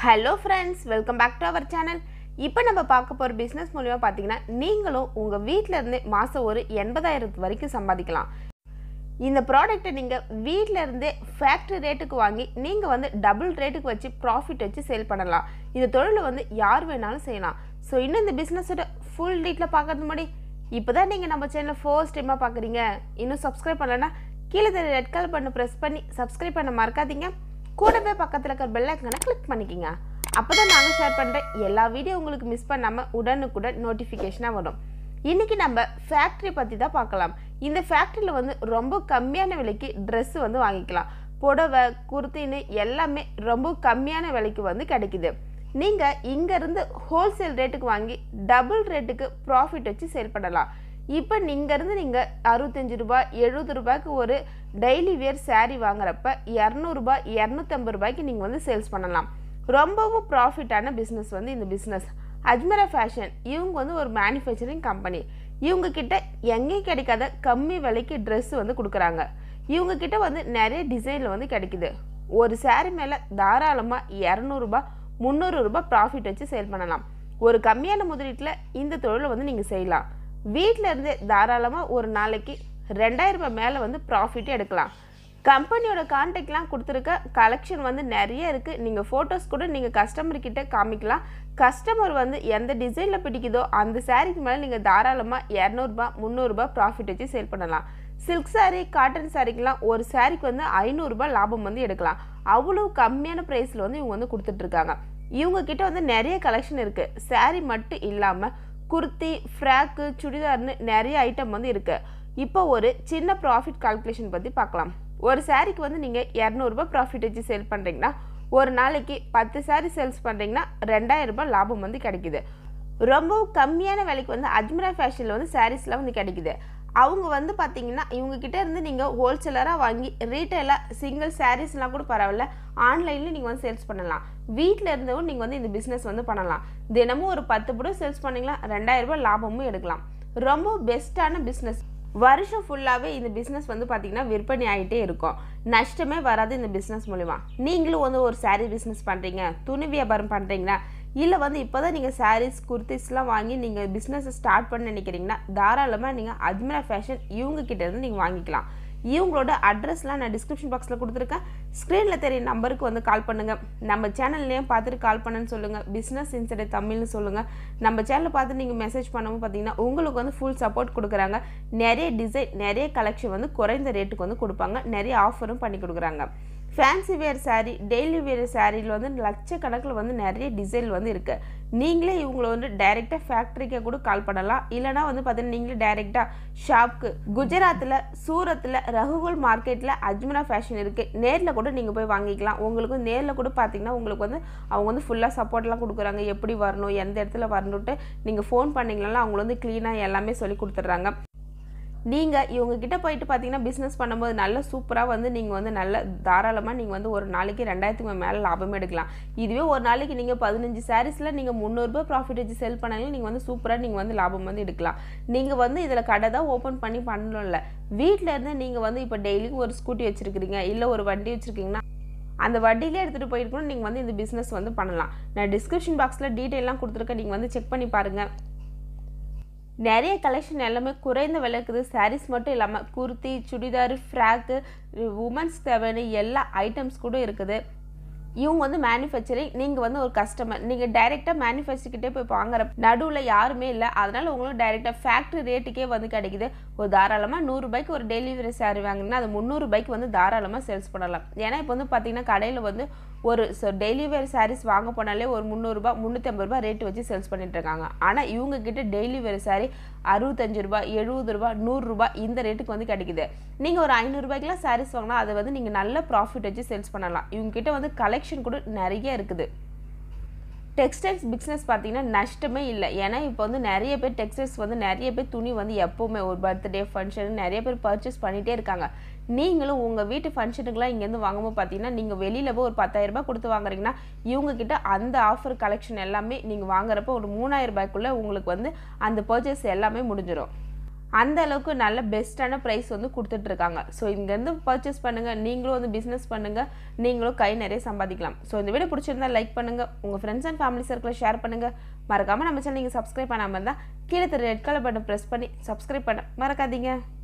hello friends welcome back to our channel இப்போ நம்ம பார்க்க போகிற பிஸ்னஸ் மூலிமா பார்த்தீங்கன்னா நீங்களும் உங்கள் வீட்டில் இருந்தே மாதம் ஒரு எண்பதாயிரத்து வரைக்கும் சம்பாதிக்கலாம் இந்த ப்ராடக்ட்டை நீங்கள் வீட்டில் இருந்தே ஃபேக்ட்ரி ரேட்டுக்கு வாங்கி நீங்கள் வந்து டபுள் ரேட்டுக்கு வச்சு ப்ராஃபிட் வச்சு சேல் பண்ணலாம் இந்த தொழிலை வந்து யார் வேணாலும் செய்யலாம் ஸோ இன்னும் இந்த பிஸ்னஸோட ஃபுல் டீட்டில் பார்க்கறது முன்னாடி இப்போ தான் நீங்கள் நம்ம சேனலை ஃபர்ஸ்ட் டைமாக பார்க்குறீங்க இன்னும் சப்ஸ்கிரைப் பண்ணலன்னா கீழே தெரிய ரெட் கலர் பண்ண ப்ரெஸ் பண்ணி சப்ஸ்கிரைப் பண்ண மறக்காதீங்க கூடவே பக்கத்தில் இருக்கிற பெல் ஐக்கனை கிளிக் பண்ணிக்கிங்க அப்போ தான் நாங்கள் ஷேர் பண்ணுற எல்லா வீடியோ உங்களுக்கு மிஸ் பண்ணாமல் உடனுக்குடன் நோட்டிஃபிகேஷனாக வரும் இன்றைக்கி நம்ம ஃபேக்ட்ரி பற்றி தான் பார்க்கலாம் இந்த ஃபேக்ட்ரியில் வந்து ரொம்ப கம்மியான விலைக்கு ட்ரெஸ் வந்து வாங்கிக்கலாம் புடவை குர்த்தின்னு எல்லாமே ரொம்ப கம்மியான விலைக்கு வந்து கிடைக்குது நீங்கள் இங்கேருந்து ஹோல்சேல் ரேட்டுக்கு வாங்கி டபுள் ரேட்டுக்கு ப்ராஃபிட் வச்சு சேல் பண்ணலாம் இப்போ இங்கேருந்து நீங்கள் அறுபத்தஞ்சு ரூபாய் எழுபது ரூபாய்க்கு ஒரு டெய்லி வேர் saree வாங்குறப்ப இரநூறுபா இரநூத்தம்பது ரூபாய்க்கு நீங்கள் வந்து சேல்ஸ் பண்ணலாம் ரொம்பவும் ப்ராஃபிட்டான பிஸ்னஸ் வந்து இந்த பிஸ்னஸ் அஜ்மரா ஃபேஷன் இவங்க வந்து ஒரு மேனுஃபேக்சரிங் கம்பெனி இவங்க கிட்ட எங்கேயும் கிடைக்காத கம்மி விலைக்கு ட்ரெஸ் வந்து கொடுக்குறாங்க இவங்க கிட்ட வந்து நிறைய டிசைனில் வந்து கிடைக்குது ஒரு saree மேலே தாராளமாக இரநூறுபா முந்நூறு ரூபாய் ப்ராஃபிட் வச்சு சேல் பண்ணலாம் ஒரு கம்மியான முதலீட்டில் இந்த தொழிலை வந்து நீங்கள் செய்யலாம் வீட்டில் இருந்தே தாராளமாக ஒரு நாளைக்கு ரெண்டாயிரம் ரூபாய் மேலே வந்து ப்ராஃபிட் எடுக்கலாம் கம்பெனியோட கான்டாக்ட்லாம் கொடுத்துருக்க கலெக்ஷன் வந்து நிறைய இருக்குது நீங்கள் ஃபோட்டோஸ் கூட நீங்கள் கஸ்டமர் கிட்ட காமிக்கலாம் கஸ்டமர் வந்து எந்த டிசைனில் பிடிக்குதோ அந்த சாரீக்கு மேலே நீங்கள் தாராளமாக இரநூறுபா முந்நூறுரூபா ப்ராஃபிட் வச்சு சேல் பண்ணலாம் சில்க் saree காட்டன் சாரீக்கெலாம் ஒரு சாரீக்கு வந்து ஐநூறுரூபா லாபம் வந்து எடுக்கலாம் அவ்வளோ கம்மியான ப்ரைஸில் வந்து இவங்க வந்து கொடுத்துட்ருக்காங்க இவங்க கிட்ட வந்து நிறைய கலெக்ஷன் இருக்குது saree மட்டும் இல்லாமல் குர்த்தி ஃப்ராக்கு சுடிதார்னு நிறைய ஐட்டம் வந்து இருக்குது இப்போ ஒரு சின்ன ப்ராஃபிட் கால்குலேஷன் பற்றி பார்க்கலாம் ஒரு சாரீக்கு வந்து நீங்கள் இரநூறுபா ப்ராஃபிட் வச்சு சேல் பண்ணுறீங்கன்னா ஒரு நாளைக்கு பத்து சாரீ சேல்ஸ் பண்ணுறீங்கன்னா ரெண்டாயிரம் ரூபாய் லாபம் வந்து கிடைக்குது ரொம்ப கம்மியான விலைக்கு வந்து அஜ்மரா ஃபேஷனில் வந்து சாரீஸ்லாம் வந்து கிடைக்குது அவங்க வந்து பார்த்தீங்கன்னா இவங்க கிட்ட இருந்து நீங்கள் ஹோல்சேலராக வாங்கி ரீட்டைலாக சிங்கிள் சாரீஸ்லாம் கூட பரவாயில்ல ஆன்லைனில் நீங்கள் வந்து சேல்ஸ் பண்ணலாம் வீட்டில் இருந்தவும் நீங்கள் வந்து இந்த பிஸ்னஸ் வந்து பண்ணலாம் தினமும் ஒரு பத்து புடம் சேல்ஸ் பண்ணிங்கன்னா ரெண்டாயிரம் ரூபாய் லாபமும் எடுக்கலாம் ரொம்ப பெஸ்ட்டான பிஸ்னஸ் வருஷம் ஃபுல்லாகவே இந்த பிஸ்னஸ் வந்து பார்த்திங்கன்னா விற்பனை ஆகிட்டே இருக்கும் நஷ்டமே வராது இந்த பிஸ்னஸ் மூலிமா நீங்களும் வந்து ஒரு saree பிஸ்னஸ் பண்ணுறீங்க துணி வியாபாரம் பண்ணுறீங்கன்னா இல்லை வந்து இப்போ தான் நீங்கள் சாரீஸ் குர்த்திஸ்லாம் வாங்கி நீங்கள் பிஸ்னஸை ஸ்டார்ட் பண்ண நினைக்கிறீங்கன்னா தாராளமாக நீங்கள் அஜ்மரா ஃபேஷன் இவங்க கிட்ட இருந்து நீங்கள் வாங்கிக்கலாம் இவங்களோட அட்ரஸ்லாம் நான் டிஸ்கிரிப்ஷன் பாக்ஸில் கொடுத்துருக்கேன் ஸ்க்ரீனில் தெரிய நம்பருக்கு வந்து கால் பண்ணுங்கள் நம்ம சேனல் நேம் பார்த்துட்டு கால் பண்ணுன்னு சொல்லுங்கள் பிஸ்னஸ் இன்சைட் தமிழ்னு சொல்லுங்கள் நம்ம சேனலை பார்த்து நீங்கள் மெசேஜ் பண்ணும்போது பார்த்தீங்கன்னா உங்களுக்கு வந்து ஃபுல் சப்போர்ட் கொடுக்குறாங்க நிறைய டிசைன் நிறைய கலெக்ஷன் வந்து குறைந்த ரேட்டுக்கு வந்து கொடுப்பாங்க நிறைய ஆஃபரும் பண்ணி கொடுக்குறாங்க fancy wear saree daily wear சாரியில் வந்து லட்சக்கணக்கில் வந்து நிறைய டிசைன் வந்து இருக்குது நீங்களே இவங்களை வந்து டைரெக்டாக ஃபேக்ட்ரிக்கே கூட கால் பண்ணலாம் இல்லைனா வந்து பார்த்தீங்கன்னா நீங்களே டைரெக்டாக ஷாப்க்கு குஜராத்தில் சூரத்தில் ரகுகுல் மார்க்கெட்டில் அஜ்மரா ஃபேஷன் இருக்குது நேரில் கூட நீங்கள் போய் வாங்கிக்கலாம் உங்களுக்கு வந்து நேரில் கூட பார்த்தீங்கன்னா உங்களுக்கு வந்து அவங்க வந்து ஃபுல்லாக சப்போர்ட்லாம் கொடுக்குறாங்க எப்படி வரணும் எந்த இடத்துல வரணுன்ட்டு நீங்கள் ஃபோன் பண்ணிங்கனால அவங்க வந்து க்ளீனாக எல்லாமே சொல்லி கொடுத்துட்றாங்க நீங்கள் இவங்க கிட்ட போயிட்டு பார்த்தீங்கன்னா பிஸ்னஸ் பண்ணும்போது நல்ல சூப்பராக வந்து நீங்கள் வந்து நல்ல தாராளமாக நீங்கள் வந்து ஒரு நாளைக்கு ரெண்டாயிரத்துக்கு மேலே லாபம் எடுக்கலாம் இதுவே ஒரு நாளைக்கு நீங்கள் பதினஞ்சு சாரீஸில் நீங்கள் முந்நூறுரூபா ப்ராஃபிட் வச்சு செல் பண்ணாலும் நீங்கள் வந்து சூப்பராக நீங்கள் வந்து லாபம் வந்து எடுக்கலாம் நீங்கள் வந்து இதில் கடை தான் ஓப்பன் பண்ணி பண்ணணும்ல வீட்டில் இருந்து நீங்கள் வந்து இப்போ டெய்லியும் ஒரு ஸ்கூட்டி வச்சுருக்கிறீங்க இல்லை ஒரு வண்டி வச்சுருக்கீங்கன்னா அந்த வட்டியிலே எடுத்துகிட்டு போயிட்டு கூட நீங்கள் வந்து இந்த பிஸ்னஸ் வந்து பண்ணலாம் நான் டிஸ்கிரிப்ஷன் பாக்ஸில் டீட்டெயிலாம் கொடுத்துருக்கேன் நீங்கள் வந்து செக் பண்ணி பாருங்கள் நிறைய கலெக்ஷன் எல்லாமே குறைந்த விலை இருக்குது சாரீஸ் மட்டும் இல்லாமல் குர்த்தி சுடிதார் ஃப்ராக்கு உமன்ஸ் தேவையான எல்லா ஐட்டம்ஸ் கூட இருக்குது இவங்க வந்து மேனுஃபேக்சரிங் நீங்கள் வந்து ஒரு கஸ்டமர் நீங்கள் டைரெக்டாக மேனுஃபேக்சர்கிட்டே போய் வாங்குற நடுவில் யாருமே இல்லை அதனால் உங்களுக்கு டைரெக்டாக ஃபேக்ட்ரி ரேட்டுக்கே வந்து கிடைக்குது ஒரு தாராளமாக நூறுரூபாய்க்கு ஒரு டெலிவரி சாரி வாங்கினா அது முந்நூறுபாய்க்கு வந்து தாராளமாக சேல்ஸ் பண்ணலாம் ஏன்னா இப்போ வந்து பார்த்தீங்கன்னா கடையில் வந்து ஒரு டெய்லிவேர் சாரீஸ் வாங்க போனாலே ஒரு முந்நூறுரூபா முந்நூற்றம்பது ரூபா ரேட்டு வச்சு சேல்ஸ் பண்ணிட்டு இருக்காங்க ஆனால் இவங்க கிட்ட டெய்லி வேர் சாரி அறுபத்தஞ்சு ரூபா எழுபது ரூபா நூறுரூபா இந்த ரேட்டுக்கு வந்து கிடைக்குது நீங்கள் ஒரு ஐநூறுரூபாய்க்குலாம் சாரீஸ் வாங்கினா அதை வந்து நீங்கள் நல்ல ப்ராஃபிட் வச்சு சேல்ஸ் பண்ணலாம் இவங்க கிட்ட வந்து கலெக்ஷன் கூட நிறைய இருக்குது டெக்ஸ்டைல்ஸ் பிஸ்னஸ் பார்த்தீங்கன்னா நஷ்டமே இல்லை ஏன்னா இப்போ வந்து நிறைய பேர் டெக்ஸ்டைல்ஸ் வந்து நிறைய பேர் துணி வந்து எப்போவுமே ஒரு பர்த்டே ஃபங்க்ஷன் நிறைய பேர் பர்ச்சேஸ் பண்ணிகிட்டே இருக்காங்க நீங்களும் உங்கள் வீட்டு ஃபங்க்ஷனுக்குலாம் இங்கேருந்து வாங்கும்போது பார்த்தீங்கன்னா நீங்கள் வெளியில் போய் ஒரு பத்தாயிரம் ரூபாய் கொடுத்து வாங்குறீங்கன்னா இவங்க கிட்ட அந்த ஆஃபர் கலெக்ஷன் எல்லாமே நீங்கள் வாங்குறப்போ ஒரு மூணாயிரம் ரூபாய்க்குள்ளே உங்களுக்கு வந்து அந்த பர்ச்சேஸ் எல்லாமே முடிஞ்சிடும் அந்த அளவுக்கு நல்ல பெஸ்ட்டான ப்ரைஸ் வந்து கொடுத்துட்ருக்காங்க ஸோ இங்கேருந்து பர்ச்சேஸ் பண்ணுங்கள் நீங்களும் வந்து பிஸ்னஸ் பண்ணுங்கள் நீங்களும் கை நிறைய சம்பாதிக்கலாம் ஸோ இந்த வீடியோ பிடிச்சிருந்தா லைக் பண்ணுங்கள் உங்கள் ஃப்ரெண்ட்ஸ் அண்ட் ஃபேமிலி சர்க்கிளில் ஷேர் பண்ணுங்கள் மறக்காமல் நம்ம சேனல் நீங்கள் சப்ஸ்கிரைப் பண்ணாமல் இருந்தால் கீழே தெரிய ரெட் கலர் பட்டன் ப்ரெஸ் பண்ணி சப்ஸ்கிரைப் பண்ண மறக்காதீங்க